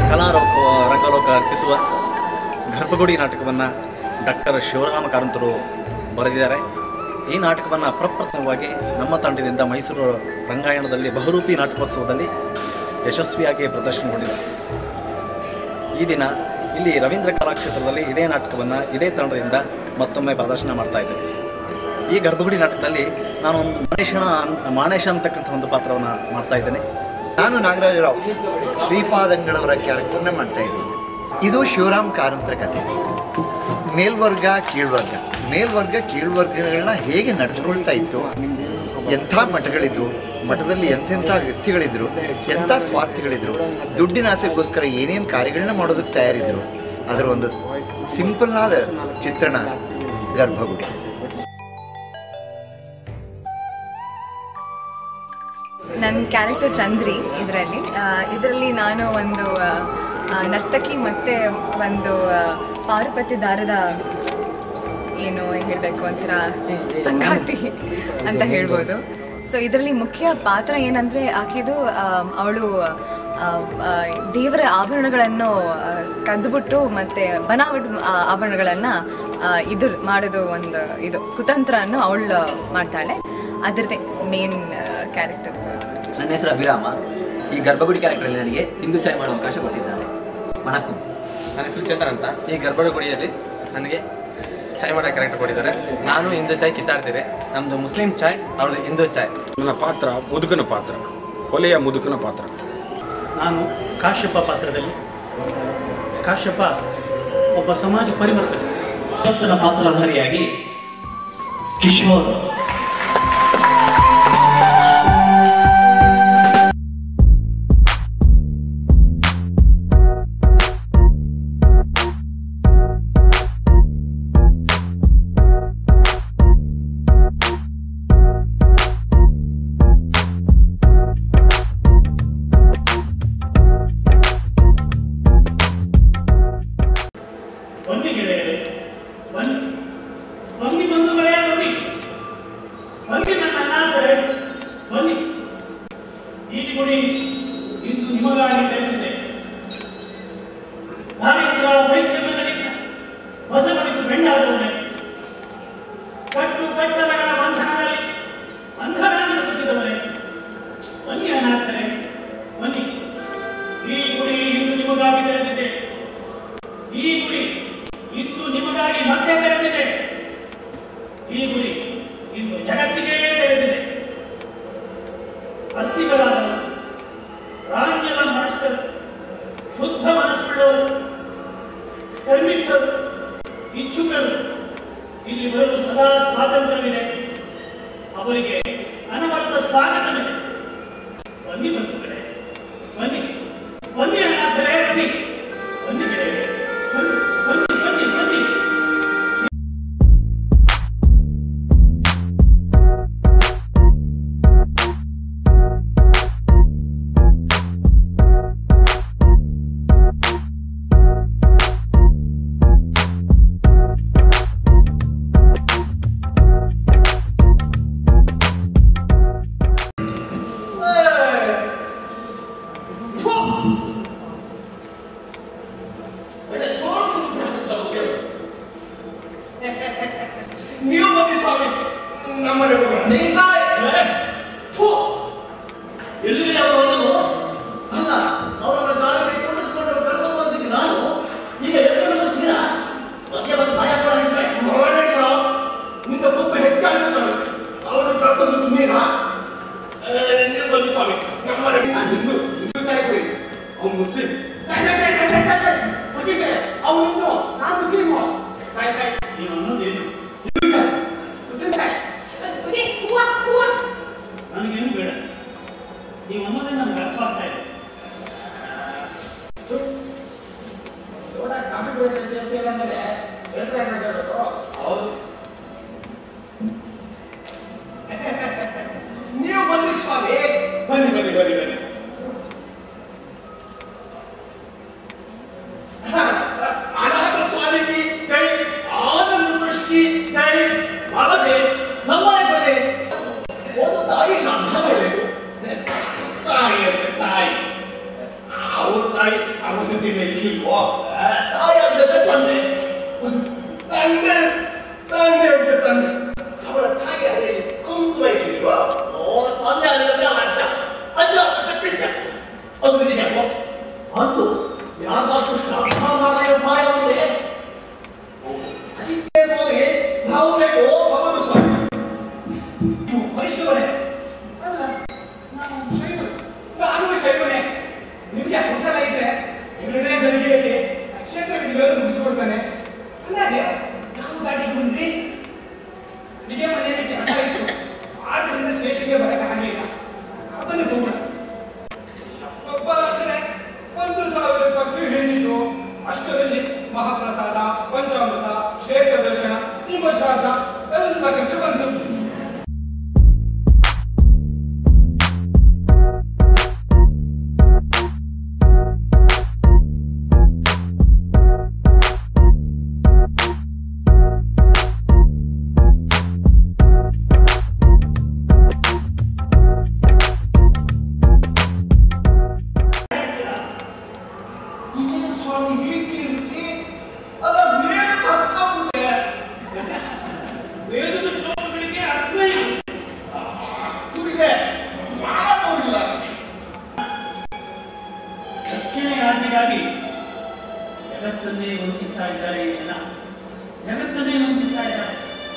ಕಲಾರೋಕ ರಂಗಲೋಕ ಅರ್ಪಿಸುವ ಗರ್ಭಗುಡಿ ನಾಟಕವನ್ನು ಡಾಕ್ಟರ್ ಶಿವರಾಮ ಕಾರಂತರು ಬರೆದಿದ್ದಾರೆ ಈ ನಾಟಕವನ್ನು ಪ್ರಪ್ರಥಮವಾಗಿ ನಮ್ಮ ತಂಡದಿಂದ ಮೈಸೂರು ರಂಗಾಯಣದಲ್ಲಿ ಬಹುರೂಪಿ ನಾಟಕೋತ್ಸವದಲ್ಲಿ ಯಶಸ್ವಿಯಾಗಿ ಪ್ರದರ್ಶನಗೊಂಡಿದೆ ಈ ದಿನ ಇಲ್ಲಿ ರವೀಂದ್ರ ಕಲಾಕ್ಷೇತ್ರದಲ್ಲಿ ಇದೇ ನಾಟಕವನ್ನು ಇದೇ ತಂಡದಿಂದ ಮತ್ತೊಮ್ಮೆ ಪ್ರದರ್ಶನ ಮಾಡ್ತಾ ಇದ್ದೇವೆ ಈ ಗರ್ಭಗುಡಿ ನಾಟಕದಲ್ಲಿ ನಾನು ಒಂದು ಮಾಣೇಶನ ಮಾಣೇಶ ಅಂತಕ್ಕಂಥ ಒಂದು ಪಾತ್ರವನ್ನು ಮಾಡ್ತಾ ಇದ್ದೇನೆ ನಾನು ನಾಗರಾಜರಾವ್ ಶ್ರೀಪಾದಂಗಳವರ ಕ್ಯಾರೆಕ್ಟರ್ನ ಮಾಡ್ತಾ ಇದ್ದೀನಿ ಇದು ಶಿವರಾಮ್ ಕಾರಂತರ ಕಥೆ ಮೇಲ್ವರ್ಗ ಕೀಳ್ವರ್ಗ ಮೇಲ್ವರ್ಗ ಕೀಳ್ವರ್ಗಗಳನ್ನ ಹೇಗೆ ನಡೆಸ್ಕೊಳ್ತಾ ಇತ್ತು ಎಂಥ ಮಠಗಳಿದ್ರು ಮಠದಲ್ಲಿ ಎಂತೆಂಥ ವ್ಯಕ್ತಿಗಳಿದ್ರು ಎಂಥ ಸ್ವಾರ್ಥಿಗಳಿದ್ರು ದುಡ್ಡಿನ ಆಸೆಗೋಸ್ಕರ ಏನೇನು ಕಾರ್ಯಗಳನ್ನ ಮಾಡೋದಕ್ಕೆ ತಯಾರಿದ್ರು ಅದರ ಒಂದು ಸಿಂಪಲ್ ಆದ ಚಿತ್ರಣ ಗರ್ಭಗುಡಿ ನನ್ನ ಕ್ಯಾರೆಕ್ಟರ್ ಚಂದ್ರಿ ಇದರಲ್ಲಿ ಇದರಲ್ಲಿ ನಾನು ಒಂದು ಆ, ಆ, ನರ್ತಕಿ ಮತ್ತು ಒಂದು ಆ, ಪಾರುಪತ್ಯ ದಾರದ ಏನು ಹೇಳಬೇಕು ಒಂಥರ ಸಂಗಾತಿ ಅಂತ ಹೇಳ್ಬೋದು ಸೊ ಇದರಲ್ಲಿ ಮುಖ್ಯ ಪಾತ್ರ ಏನಂದರೆ ಆಕೆದು ಅವಳು ದೇವರ ಆಭರಣಗಳನ್ನು ಆ, ಕದ್ದುಬಿಟ್ಟು ಮತ್ತು ಬನಾವಟ್ ಆ- ಆಭರಣಗಳನ್ನು ಆ, ಇದು ಮಾಡೋದು ಒಂದು ಇದು ಕುತಂತ್ರವನ್ನು ಅವಳು ಮಾಡ್ತಾಳೆ ಅದರದ್ದೇ ಮೇನ್ ಕ್ಯಾರೆಕ್ಟರ್ ನನ್ನ ಹೆಸರು ಅಭಿರಾಮ ಈ ಗರ್ಭಗುಡಿ ಕ್ಯಾರೆಕ್ಟರಲ್ಲಿ ನನಗೆ ಹಿಂದೂ ಚಾಯ್ ಮಾಡೋ ಅವಕಾಶ ಕೊಟ್ಟಿದ್ದಾರೆ ವಣಕ್ಕಂ ನನ್ನ ಹೆಸರು ಚೇತನ್ ಅಂತ ಈ ಗರ್ಭಗುಡಿಯಲ್ಲಿ ನನಗೆ ಚಾಯ್ ಮಾಡೋ ಕ್ಯಾರೆಕ್ಟರ್ ಕೊಟ್ಟಿದ್ದಾರೆ ನಾನು ಹಿಂದೂ ಚಾಯ್ ಕಿತ್ತಾಡ್ತೀರಿ ನಮ್ಮದು ಮುಸ್ಲಿಂ ಚಾಯ್ ಅವ್ರದ್ದು ಹಿಂದೂ ಚಾಯ್ ನನ್ನ ಪಾತ್ರ ಮುದುಕನ ಪಾತ್ರ ಕೊಲೆಯ ಮುದುಕನ ಪಾತ್ರ ನಾನು ಕಾಶ್ಯಪ ಪಾತ್ರದಲ್ಲಿ ಕಾಶ್ಯಪ ಒಬ್ಬ ಸಮಾಜ ಪರಿವರ್ತಕ ಭಕ್ತನ ಪಾತ್ರಧಾರಿಯಾಗಿ ಕಿಶೋರ್ ಬನ್ನಿ ಗೆಳೆಯರೆ ಬನ್ನಿ ಬನ್ನಿ ಬಂಧುಗಳೇ ಬನ್ನಿ ಬನ್ನಿ ನನ್ನ ಅನಾಥರೇ ಬನ್ನಿ ಈ ಗುಡಿ ಇಂದು ನಿಮಗಾಗಿ ತೆರೆದಿದೆ ದಾರಿದ್ರ ವೈಷಮ್ಯಗಳಿಂದ ಹೊಸಬಡಿದು ಬೆಂಡಾದವರೇ ಕಟ್ಟು ಕಟ್ಟಡಗಳ ಬಂಧನದಲ್ಲಿ ಅಂಧರಾಗಿ ಬದುಕಿದವರೇ ಬನ್ನಿ ಅನಾಥರೇ ಬನ್ನಿ ಈ ಗುಡಿ ಇಂದು ನಿಮಗಾಗಿ ತೆರೆದಿದೆ ಈ ಗುಡಿ ಇಂದು ನಿಮಗಾಗಿ ಮತ್ತೆ ತೆರೆದಿದೆ ಈ ಗುಡಿ ಇಂದು ಜಗತ್ತಿಗೆ ತೆರೆದಿದೆ ಅತ್ತಿಗಳಾದ ರಾಜ್ಯದ ಮನಸ್ಕರು ಶುದ್ಧ ಮನಸ್ಸುಳ್ಳವರು ಕರ್ಮಿಷ್ಠರು ಇಚ್ಛುಕರು ಇಲ್ಲಿ ಬರಲು ಸದಾ ಸ್ವಾತಂತ್ರ್ಯವಿದೆ ಅವರಿಗೆ ಅನವರತ ಸ್ವಾಗತವಿದೆ ಬನ್ನಿ ಬಂಧುಗಳೇ ಬನ್ನಿ ಬನ್ನಿ ಅನಾಥರೇ ಬನ್ನಿ ಬನ್ನಿ ಗೆಳೆಯರೇ ಬನ್ನಿ ಬನ್ನಿ ಬನ್ನಿ ಬನ್ನಿ ನೀವು ಬನ್ನಿ ಸ್ವಾಮಿ ನಮ್ಮನೆ ಹೋಗೋಣ ಎಲ್ಲಿ ಅವರು ಅಲ್ಲ ಅವರನ್ನ ದಾರಿಯಲ್ಲಿ ಕುಂಡಿಸ್ಕೊಂಡು ಕರ್ಕೊಂಡು ಬಂದಿದ್ದು ನಾನು ಈಗ ಎದ್ದು ಬಂದಿದ್ದೀರಾ ಬಗ್ಗೆ ಬಂದು ಭಯ ಪಡಿಸಿದ್ರೆ ಮಹೇಶ ನಿನ್ನ ತುಪ್ಪ ಹೆಚ್ಚಾಯ್ತು ತಾನೆ ಅವರು ಕರ್ಕೊಂಡು ನೀರಾ ನೀವು ಬನ್ನಿ ಸ್ವಾಮಿ ನಮ್ಮನೆ ಹಿಂದೂ ಹಿಂದೂ ತಾಯಿ ಕೊಡಿ ಅವ್ನು ಮುಸ್ಲಿಂ ಅವನು ಹಿಂದೂ ನಾನು ಮುಸ್ಲಿಂ ತಾಯಿ ತಾಯಿ ನೀವು ಅನ್ನೋದೇನು ಹಿಂದೂ ತಾಯಿ ಮುಸ್ಲಿಂ ತಾಯಿ ನನಗೇನು ಬೇಡ ನೀವು ಅನ್ನೋದೇ ನನಗೆ ಅರ್ಥ ಆಗ್ತಾ ಇದೆ ಹೌದು ನೀವು ಬನ್ನಿ ಸ್ವಾಮಿ ಬನ್ನಿ ಬನ್ನಿ ಬನ್ನಿ ಬನ್ನಿ ಅನಾಥ ಸ್ವಾಮಿಗೆ ಜೈ ಆನಂದ ದೃಷ್ಟಿ ಜೈ ಬಾಬಾಜಿ ನಮ್ಮನೆ ಬನ್ನಿ ಒಂದು ತಾಯಿ ಶ್ರದ್ಧೆ ಮಾಡಬೇಕು ತಾಯಿ ಅಂದ್ರೆ ತಾಯಿ ಅವ್ರ ತಾಯಿ ತಾಯಿ ಆಗುತ್ತಿಲ್ಲ ಇಲ್ಲಿಲ್ವೋ ತಾಯಿ ಅಂದ್ರೆ ತಂದೆ ತಂದೆ ತಂದೆ ಅಂದ್ರೆ ತಂದೆ ಅವಳ ತಾಯಿ ಅದೇ ಕುಂಕುಮ ಇರ್ಲಿಲ್ವಾ ಓ ತಂದೆ ಅಂದ್ರೆ ಅವನ ಅಜ್ಜ ಅಜ್ಜ ಅಂದ್ರೆ ಪಿಚ್ಚ ಅದು ನಿನಗೆ ಅದು ಯಾವ್ದಾದ್ರು ಶ್ರಾದ್ದ ಮಾಡಿದ ಉಪಾಯ ಇದೆ ಅದಕ್ಕೆ ಸ್ವಾಮಿ ನಾವು ಬೇಕು ಹೌದು ಸ್ವಾಮಿ ನೀವು ವೈಷ್ಣವರೇ ಅಲ್ಲ ನಾನು ಶೈವರು ನಾನು ಶೈವನೇ ನಿಮಗೆ ಕುಸಲ ಇದ್ರೆ ಎರಡನೇ ಗಳಿಗೆಯಲ್ಲಿ ನಕ್ಷತ್ರ ವಿಧಿಗಳನ್ನು ಮುಗಿಸಿಕೊಡ್ತಾನೆ ಅಂದಾಗೆ ಯಾವ ಗಾಡಿಗೆ ಬಂದ್ರಿ ಅಡಿಗೆ ಮನೆಯಲ್ಲಿ ಕೆಲಸ ಇತ್ತು ಆದ್ದರಿಂದ ಸ್ಟೇಷನ್ಗೆ ಬರಕ್ಕೆ ಆಗಲಿಲ್ಲ ಅದನ್ನು ಹೋಗೋಣ ಒಬ್ಬ ಅಂದ್ರೆ ಒಂದು ಸಾವಿರ ಖರ್ಚು ಹೇಳಿದ್ದು ಅಷ್ಟರಲ್ಲಿ ಮಹಾಪ್ರಸಾದ ಪಂಚಾಮೃತ ಕ್ಷೇತ್ರ ದರ್ಶನ ನಿಮ್ಮ ಶ್ರಾದ್ದ ಎಲ್ಲ ಖರ್ಚು ಬಂತು ಏನು ಸ್ವಾಮಿ ಹೀಗೆ ಇರ್ತಿ ಅಲ್ಲ ವೇದ ಅರ್ಥ ಉಂಟೆ ವೇದದ ಶ್ಲೋಕಗಳಿಗೆ ಅರ್ಥವೇ ಇಲ್ಲ ಅರ್ಥವಿದೆ ಮಾಡೋದಿಲ್ಲ ಅಷ್ಟೇ ದಕ್ಷಿಣ ಆಸೆಗಾಗಿ ಜಗತ್ತನ್ನೇ ವಂಚಿಸ್ತಾ ಇದ್ದಾರೆ ಈ ಜನ ಜಗತ್ತನ್ನೇ ವಂಚಿಸ್ತಾ ಇದ್ದಾರೆ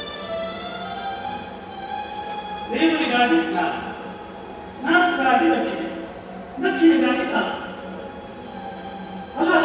ದೇವರಿಗಾಗಿ ಸ್ನಾನ ಸ್ನಾನಕ್ಕಾಗಿ ದಕ್ಷಿಣೆ ದಕ್ಷಿಣೆಗಾಗಿ ಸ್ನಾನ ಅಲ್ಲ ಅಲ್ಲ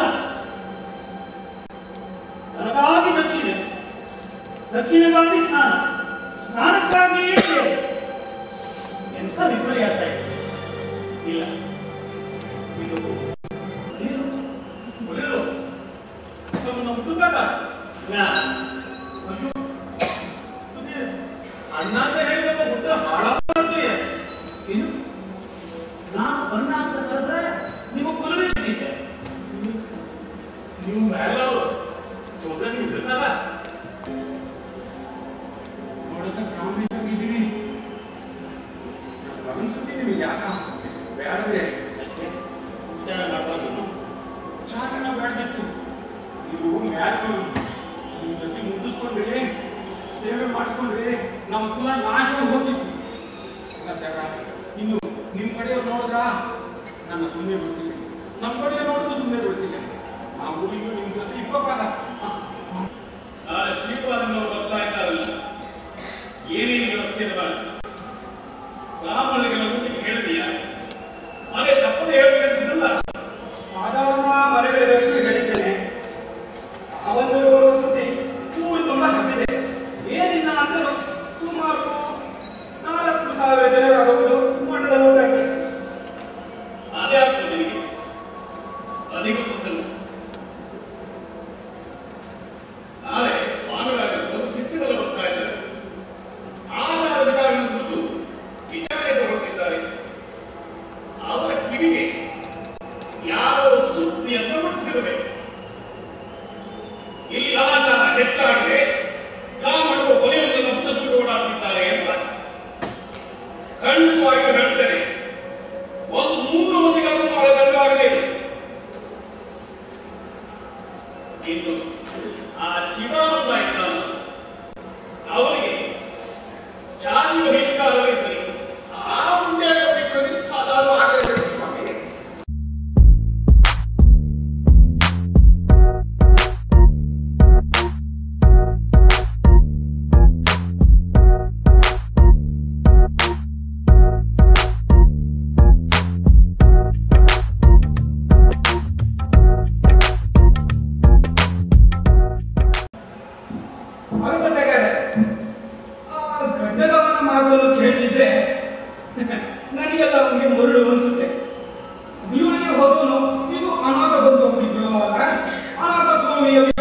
ನನಗಾಗಿ ದಕ್ಷಿಣೆ ದಕ್ಷಿಣೆಗಾಗಿ ಸ್ನಾನ ಸ್ನಾನಕ್ಕಾಗಿಯೇ ಸೇವೆ. ಎಂಥ ವಿಪರ್ಯಾಸ ಇದೆ ಇಲ್ಲ ಇದು ನೀರು ಒಳ್ಳೆಯದು ನಮ್ಮನ್ನು ಹುಟ್ಟುತ್ತಾಗ ಜ್ಞಾನ ಅಯ್ಯೋ ಅದೇ ಅಣ್ಣ ಅಂತ ಹೇಳಿದ್ರೆ ಹುಟ್ಟ ಹಾಳಾಗ್ತದೆ ಏನು ನಾನು ಬಣ್ಣ ಅಂತ ಕರೆದ್ರೆ ನಿಮ್ಮ ಕುಲವೇ ಬಿಟ್ಟಿದ್ದೆ ನೀವು ಮೇಲವರು ಸೋದ್ರೆ ನೀವು ಹಿಡಿದಲ್ಲ ನೋಡೋಕೆ ಪ್ರಾಮಾಣಿಕವಾಗಿದ್ದೀನಿ ಅನ್ಸುತ್ತೀನಿ ಯಾಕ ಬೇಡವೇ ಅಷ್ಟೇ ವಿಚಾರ ಮಾಡಬಾರ್ದು ಚಾರಣ ಬೇಡದಿತ್ತು ನೀವು ಮ್ಯಾಲ್ಗಳು ನಿಮ್ಮ ಜೊತೆ ಮುಗಿಸ್ಕೊಂಡ್ರಿ ಸೇವೆ ಮಾಡಿಸ್ಕೊಂಡ್ರಿ ನಮ್ಮ ಕುಲ ನಾಶವಾಗಿ ಹೋಗ್ತಿತ್ತು ಮತ್ತೆ ಇನ್ನು ನಿಮ್ಮ ಕಡೆಯವ್ರು ನೋಡಿದ್ರ ನನ್ನ ಸುಮ್ಮನೆ ಬಿಡ್ತೀನಿ ನಮ್ಮ ಕಡೆ ನೋಡಿದ್ರು ಸುಮ್ಮನೆ ಬಿಡ್ತೀನಿ ಆ ಊರಿಗೂ ನಿಮ್ಮ ಜೊತೆ ಇಪ್ಪತ್ತಾಗ ನಾಳೆ ಶ್ರೀಪಾದಂಗಳು ಬರ್ತಾ ಇದ್ದಾರಲ್ಲ ಏನೇನು ವ್ಯವಸ್ಥೆ ಮಾಡಿ ಬ್ರಾಹ್ಮಣರಿಗೆಲ್ಲ ಊಟಕ್ಕೆ ಹೇಳಿದೀಯ ಅದೇ ತಪ್ಪದೆ ಹೇಳ್ಬೇಕಂತಿದ್ದಲ್ಲ ಸಾಧಾರಣ ಮನೆಗಳಿಗಷ್ಟು ಹೇಳಿದ್ದೇನೆ ಅವತ್ತು ಸುದ್ದಿ ಊರು ತುಂಬ ಹತ್ತಿದೆ ಏನಿಲ್ಲ ಅಂದರೂ ಸುಮಾರು ನಾಲ್ಕು ಸಾವಿರ ಜನರಾಗಬಹುದು ಮಠದ ಊಟಕ್ಕೆ ಅದೇ ಆಗ್ತದೆ ನಿನಗೆ ಅಧಿಕ ಕುಸಲ ನಾಳೆ ಸ್ವಾಮಿಗಳಾಗಿರ್ಬೋದು ಸಿದ್ಧಿಗಳು ಬರ್ತಾ ಇದ್ದಾರೆ ಆಚಾರ ವಿಚಾರಗಳನ್ನು ಕುರಿತು ವಿಚಾರಣೆ ತಗೊಳ್ತಿದ್ದಾರೆ ಅವರ ಕಿವಿಗೆ ಯಾವ ಸುದ್ದಿಯನ್ನು ಮುಟ್ಟಿಸಿರಬೇಕು ಇಲ್ಲಿ ಅನಾಚಾರ ಹೆಚ್ಚಾಗಿದೆ ಬ್ರಾಹ್ಮಣರು ಹೊಲೆಯೊಂದನ್ನು ಮುಟ್ಟಿಸಿಕೊಂಡು ಓಡಾಡ್ತಿದ್ದಾರೆ ಎಂಬ ಖಂಡಿತವಾಗಿ ಹೇಳ್ತೇನೆ ಒಂದು ಮೂರು ಮಂದಿಗಾದ್ರೂ ನಾಳೆ ದಂಡವಾಗದೇ ಇದೆ ಇನ್ನು ಆ ಚಿದಾನಂದ ಇದ್ದಾನ ಅವರಿಗೆ ಜಾತಿ ಬಹಿಷ್ಕಾರವೇ ಸರಿ ಆ ಮುಂದೆ ಕನಿಷ್ಠ ಆದರೂ ಆಗಬೇಕು ಸ್ವಾಮಿ ಹನುಮಂತಗಾರೆ ಆ ಗಡ್ಡದವನ ಮಾತನ್ನು ಕೇಳಿದ್ರೆ ನನಗೆಲ್ಲ ಅವನಿಗೆ ಮರಳು ಅನ್ಸುತ್ತೆ ಬೀಳಿಗೆ ಹೋದವನು ಇದು ಅನಾಥ ಬಂದು ಹೋಗಿದ್ರು ಅನಾಥ ಸ್ವಾಮಿಯ